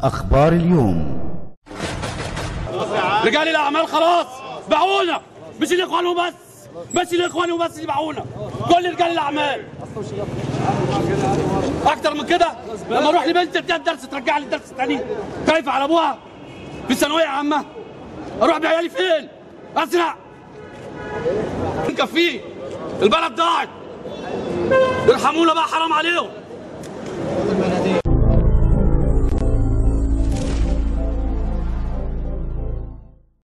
أخبار اليوم رجال الاعمال خلاص باعونا مش الاخوان وبس مش الاخوان وبس اللي باعونا كل رجال الاعمال اكتر من كده لما اروح لبنت اديها الدرس ترجع لي الدرس الثاني خايفه على ابوها في الثانويه عامه اروح بعيالي فين اسرع نكفيه البلد ضاعت ارحمونا بقى حرام عليهم